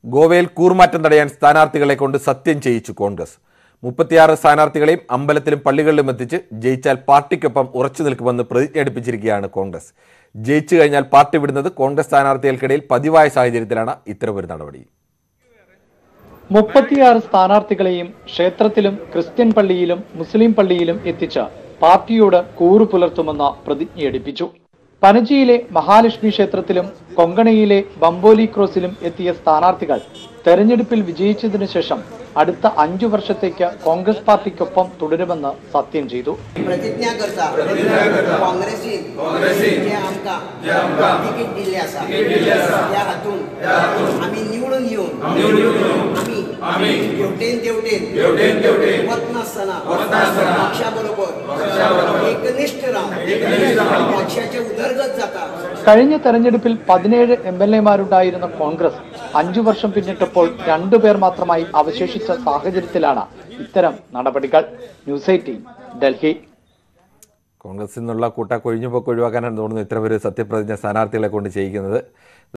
ഗോവയിൽ കൂറുമാറ്റം തടയാൻ സ്ഥാനാർത്ഥികളെ കൊണ്ട് സത്യം ചെയ്യിച്ചു കോൺഗ്രസ് മുപ്പത്തിയാറ് സ്ഥാനാർത്ഥികളെയും അമ്പലത്തിലും പള്ളികളിലും എത്തിച്ച് ജയിച്ചാൽ പാർട്ടിക്കൊപ്പം ഉറച്ചു നിൽക്കുമെന്ന് പ്രതിജ്ഞ എടുപ്പിച്ചിരിക്കുകയാണ് കോൺഗ്രസ് ജയിച്ചു കഴിഞ്ഞാൽ പാർട്ടി വിടുന്നത് കോൺഗ്രസ് സ്ഥാനാർത്ഥികൾക്കിടയിൽ പതിവായ സാഹചര്യത്തിലാണ് ഇത്തരമൊരു നടപടി മുപ്പത്തിയാറ് സ്ഥാനാർത്ഥികളെയും ക്ഷേത്രത്തിലും ക്രിസ്ത്യൻ പള്ളിയിലും മുസ്ലിം പള്ളിയിലും എത്തിച്ച് പാർട്ടിയോട് കൂറു പുലർത്തുമെന്ന് പ്രതിജ്ഞയെടുപ്പിച്ചു പനജിയിലെ മഹാലക്ഷ്മി ക്ഷേത്രത്തിലും കൊങ്കണയിലെ ബംബോലി ക്രോസിലും എത്തിയ സ്ഥാനാർത്ഥികൾ തെരഞ്ഞെടുപ്പിൽ വിജയിച്ചതിനു ശേഷം അടുത്ത അഞ്ചു വർഷത്തേക്ക് കോൺഗ്രസ് പാർട്ടിക്കൊപ്പം തുടരുമെന്ന് സത്യം ചെയ്തു प्रतिज्ञा करता काँग्रेसीन जे आमकां तिकीट दिल्ले आसा त्या हातून आमी निवडून येवन आमी हेवटेन तेवटेन वतना पक्षा बरोबर एकनिश्ठ रावन पक्षाचे उदरगत जाता കഴിഞ്ഞ തെരഞ്ഞെടുപ്പിൽ പതിനേഴ് എം എൽ എമാരുണ്ടായിരുന്ന കോൺഗ്രസ് അഞ്ചു വർഷം പിന്നിട്ടപ്പോൾ രണ്ടുപേർ മാത്രമായി അവശേഷിച്ച സാഹചര്യത്തിലാണ് ഇത്തരം നടപടികൾ ന്യൂസ് എയ്റ്റീൻ ഡൽഹി കോൺഗ്രസിൽ നിന്നുള്ള കൂട്ട കൊഴിഞ്ഞുപോക്ക് ഒഴിവാക്കാനാണ് തോന്നുന്നു ഇത്തരമൊരു സത്യപ്രതിജ്ഞ സ്ഥാനാർത്ഥികളെ കൊണ്ട് ചെയ്യിക്കുന്നത്